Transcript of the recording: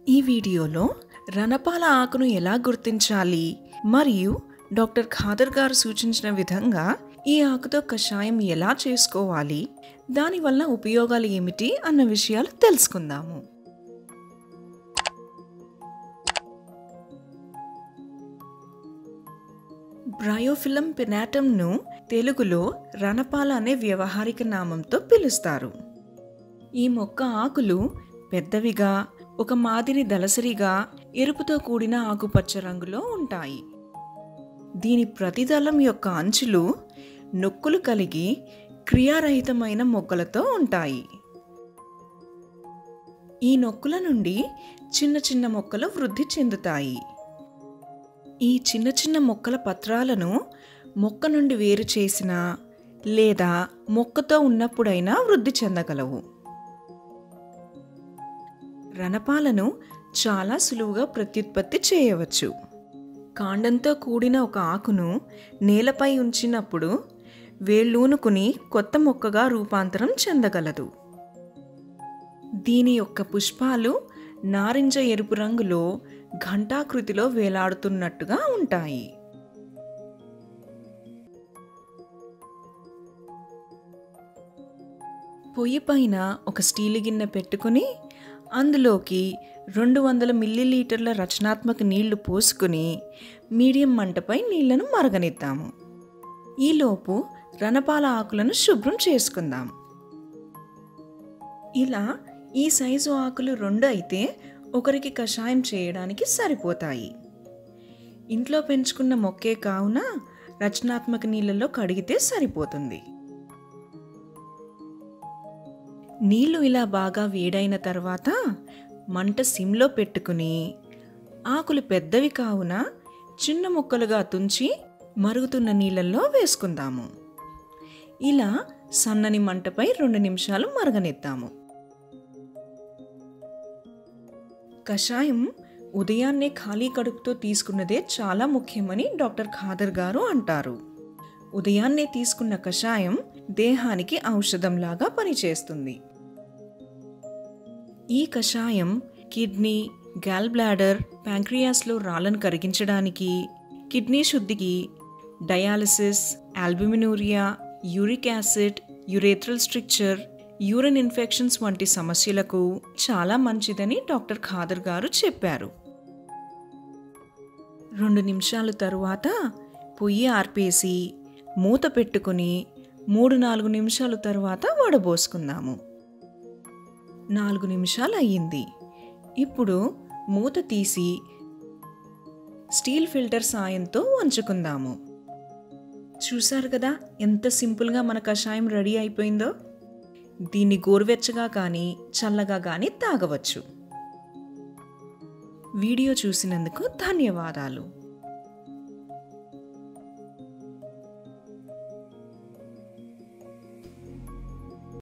ఈ వీడియోలో రణపాల ఆకును ఎలా గుర్తించాలి మరియు డాక్టర్ ఖాదర్ గారు సూచించిన విధంగా ఈ ఆకుతో కషాయం ఎలా చేసుకోవాలి దానివల్ల ఉపయోగాలు ఏమిటి అన్న విషయాలు తెలుసుకుందాము బ్రయోఫిలం పినాటంను తెలుగులో రణపాల అనే వ్యవహారిక నామంతో పిలుస్తారు ఈ మొక్క ఆకులు పెద్దవిగా ఒక మాదిరి దళసరిగా ఎరుపుతో కూడిన ఆకుపచ్చ రంగులో ఉంటాయి దీని ప్రతిదళం యొక్క అంచులు నొక్కులు కలిగి క్రియారహితమైన మొగ్గలతో ఉంటాయి ఈ నొక్కుల నుండి చిన్న చిన్న మొక్కలు వృద్ధి చెందుతాయి ఈ చిన్న చిన్న మొక్కల పత్రాలను మొక్క నుండి వేరు చేసిన లేదా మొక్కతో ఉన్నప్పుడైనా వృద్ధి చెందగలవు రణపాలను చాలా సులువుగా ప్రత్యుత్పత్తి చేయవచ్చు కాండంతో కూడిన ఒక ఆకును నేలపై ఉంచినప్పుడు వేళ్ళూనుకుని కొత్త మొక్కగా రూపాంతరం చెందగలదు దీని యొక్క పుష్పాలు నారింజ ఎరుపు రంగులో ఘంటాకృతిలో వేలాడుతున్నట్టుగా ఉంటాయి పొయ్యి పైన ఒక స్టీలు గిన్నె పెట్టుకుని అందులోకి రెండు వందల మిల్లీలీటర్ల రచనాత్మక నీళ్లు పోసుకుని మీడియం మంటపై నీళ్లను మరగనిద్దాము ఈలోపు రణపాల ఆకులను శుభ్రం చేసుకుందాం ఇలా ఈ సైజు ఆకులు రెండు అయితే ఒకరికి కషాయం చేయడానికి సరిపోతాయి ఇంట్లో పెంచుకున్న మొక్కే కావున రచనాత్మక నీళ్ళలో కడిగితే సరిపోతుంది నీళ్లు ఇలా బాగా వేడైన తర్వాత మంట సిమ్లో పెట్టుకుని ఆకులు పెద్దవి కావున చిన్న ముక్కలుగా తుంచి మరుగుతున్న నీళ్ళల్లో వేసుకుందాము ఇలా సన్నని మంటపై రెండు నిమిషాలు మరగనిద్దాము కషాయం ఉదయాన్నే ఖాళీ కడుపుతో తీసుకున్నదే చాలా ముఖ్యమని డాక్టర్ ఖాదర్ గారు అంటారు ఉదయాన్నే తీసుకున్న కషాయం దేహానికి ఔషధంలాగా పనిచేస్తుంది ఈ కషాయం కిడ్నీ గాల్ బ్లాడర్ ప్యాంక్రియాస్లో రాళ్లను కరిగించడానికి కిడ్నీ శుద్ధికి dialysis albuminuria uric acid urethral stricture urine infections వంటి సమస్యలకు చాలా మంచిదని డాక్టర్ ఖాదర్ గారు చెప్పారు రెండు నిమిషాల తరువాత పొయ్యి ఆర్పేసి మూత పెట్టుకుని మూడు నాలుగు నిమిషాల తరువాత వడబోసుకుందాము నాలుగు నిమిషాలు అయ్యింది ఇప్పుడు మూత తీసి స్టీల్ ఫిల్టర్ సాయంతో వంచుకుందాము చూశారు కదా ఎంత సింపుల్గా మన కషాయం రెడీ అయిపోయిందో దీన్ని గోరువెచ్చగా కానీ చల్లగా కానీ తాగవచ్చు వీడియో చూసినందుకు ధన్యవాదాలు